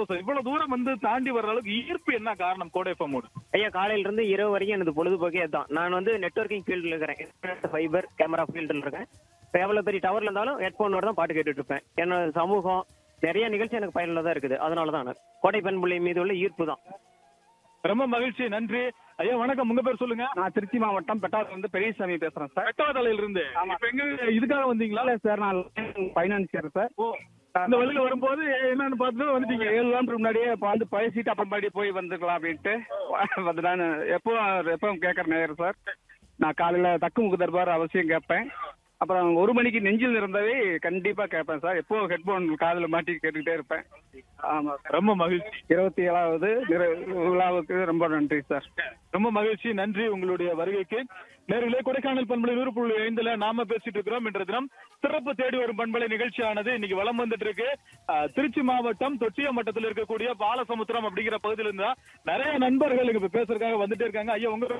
சந்தோஷம் இவ்வளவு தூரம் வந்து தாண்டி வர்ற அளவுக்கு ஈர்ப்பு என்ன காரணம் கோடை எஃப்எம்மோட ஐயா காலையில இருந்து இரவு வரைக்கும் எனது பொழுதுபோக்கே தான் நான் வந்து நெட்வொர்க்கிங் ஃபீல்டில் இருக்கிறேன் ஃபைபர் கேமரா ஃபீல்டில் இருக்கேன் இப்போ எவ்வளோ பெரிய டவர்ல இருந்தாலும் ஹெட்ஃபோனோட தான் பாட்டு கேட்டுட்டு இருப்பேன் என்னோட சமூகம் நிறைய நிகழ்ச்சி எனக்கு பயனுள்ளதா இருக்குது அதனால தான் எனக்கு கோடை பண்புள்ளி மீது உள்ள ஈர்ப்பு தான் ரொம்ப மகிழ்ச்சி நன்றி ஐயா வணக்கம் உங்க பேர் சொல்லுங்க நான் திருச்சி மாவட்டம் பெட்டாவத்துல இருந்து பெரியசாமி பேசுறேன் சார் வெட்டவதலையில இருந்து இப்ப எங்க இதுக்காக வந்தீங்களா இல்ல சார் நான் பைனான்சியர் சார் ஓ இந்த வழியில வரும்போது என்னன்னு பார்த்துட்டு வந்துட்டீங்க ஏழு கிலோமீட்டர் முன்னாடியே இப்போ வந்து பேசிட்டு அப்புறம் மறுபடியும் போய் வந்துக்கலாம் அப்படின்ட்டு வந்து நான் எப்போ எப்பவும் கேட்கற நேரம் சார் நான் காலையில தக்குமுக்கு தர்பார் அவசியம் கேட்பேன் அப்புறம் ஒரு மணிக்கு நெஞ்சில் இருந்தவே கண்டிப்பா கேட்பேன் சார் எப்போ ஹெட்போன் காதுல மாட்டி கேட்டுக்கிட்டே இருப்பேன் ஆமா சார் ரொம்ப மகிழ்ச்சி இருபத்தி ஏழாவது நிற- விழாவுக்கு ரொம்ப நன்றி சார் ரொம்ப மகிழ்ச்சி நன்றி உங்களுடைய வருகைக்கு நேர்களே கொடைக்கானல் பண்பலை நூறு புள்ளி ஐந்துல நாம பேசிட்டு இருக்கிறோம் என்ற தினம் சிறப்பு தேடி வரும் பண்பலை நிகழ்ச்சியானது இன்னைக்கு வலம் வந்துட்டு இருக்கு அஹ், திருச்சி மாவட்டம் தொட்டிய மட்டத்தில் இருக்கக்கூடிய பாலசமுத்திரம் அப்படிங்கிற பகுதியில இருந்தா நிறைய நண்பர்கள் இங்க இப்ப பேசுறதுக்காக வந்துட்டே இருக்காங்க ஐயா உங்க